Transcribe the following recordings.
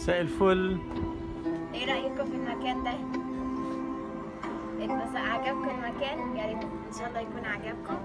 مساء الفل ايه رأيكم في المكان ده؟ بس عجبكم المكان يا ريت ان شاء الله يكون عجبكم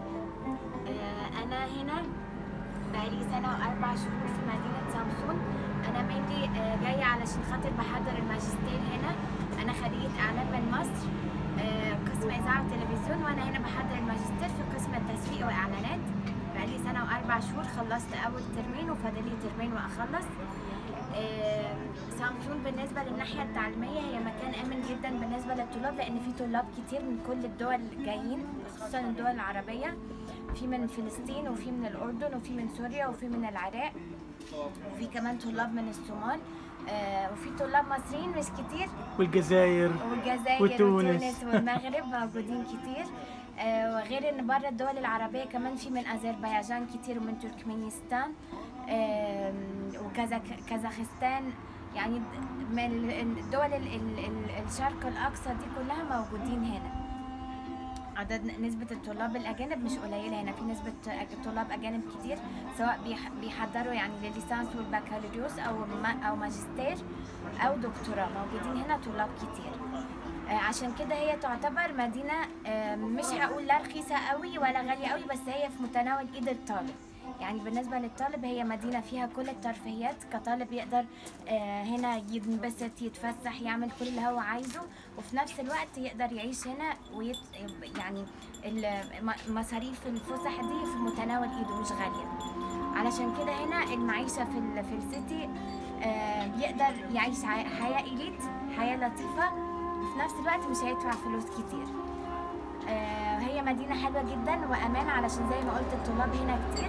آه انا هنا بقالي سنة واربع شهور في مدينة سامسون انا مينلي آه جاية علشان خاطر بحضر الماجستير هنا انا خريجة اعلام من مصر آه قسم اذاعة وتلفزيون وانا هنا بحضر الماجستير في قسم التسويق واعلانات بقالي سنة واربع شهور خلصت اول ترمين وفاضلي ترمين واخلص آه، سامسون بالنسبة للناحية التعليمية هي مكان آمن جدا بالنسبة للطلاب لأن في طلاب كتير من كل الدول جايين خصوصا الدول العربية في من فلسطين وفي من الأردن وفي من سوريا وفي من العراق وفي كمان طلاب من الصومال آه، وفي طلاب مصريين مش كتير والجزائر والجزائر وتونس. وتونس والمغرب موجودين كتير آه، وغير ان بره الدول العربيه كمان في من اذربيجان كتير ومن تركمانستان آم، وكازاخستان يعني من ال- الدول ال- ال- ال- الشرق الاقصى دي كلها موجودين هنا عدد نسبة الطلاب الأجانب مش قليلة هنا في نسبة أج- طلاب أجانب كتير سواء بيح- بيحضروا يعني لليسانس والبكالوريوس أو ما أو ماجستير أو دكتوراه موجودين هنا طلاب كتير آه، عشان كده هي تعتبر مدينة آه، مش هقول لا رخيصة قوي ولا غالية قوي بس هي في متناول ايد الطالب يعني بالنسبة للطالب هي مدينة فيها كل الترفيهات كطالب يقدر آه، هنا ينبسط يتفسح يعمل كل اللي هو عايزه وفي نفس الوقت يقدر يعيش هنا ويت يعني ال- م- مصاريف الفسح دي في متناول ايده مش غالية علشان كده هنا المعيشة في ال- في السيتي آه، يقدر يعيش ع- حياة إليت حياة لطيفة وفي نفس الوقت مش هيدفع فلوس كتير آه، هي مدينة حلوة جدا وأمان علشان زي ما قلت الطلاب هنا كتير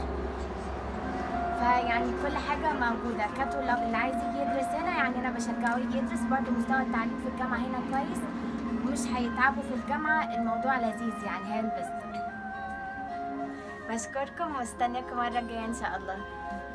فيعني كل حاجة موجودة كطلاب اللي عايز يجي يدرس هنا يعني أنا بشجعه يجي يدرس برضه مستوى التعليم في الجامعة هنا كويس مش هيتعبوا في الجامعة الموضوع لذيذ يعني هينبسطوا بشكركم واستناكم المرة الجاية إن شاء الله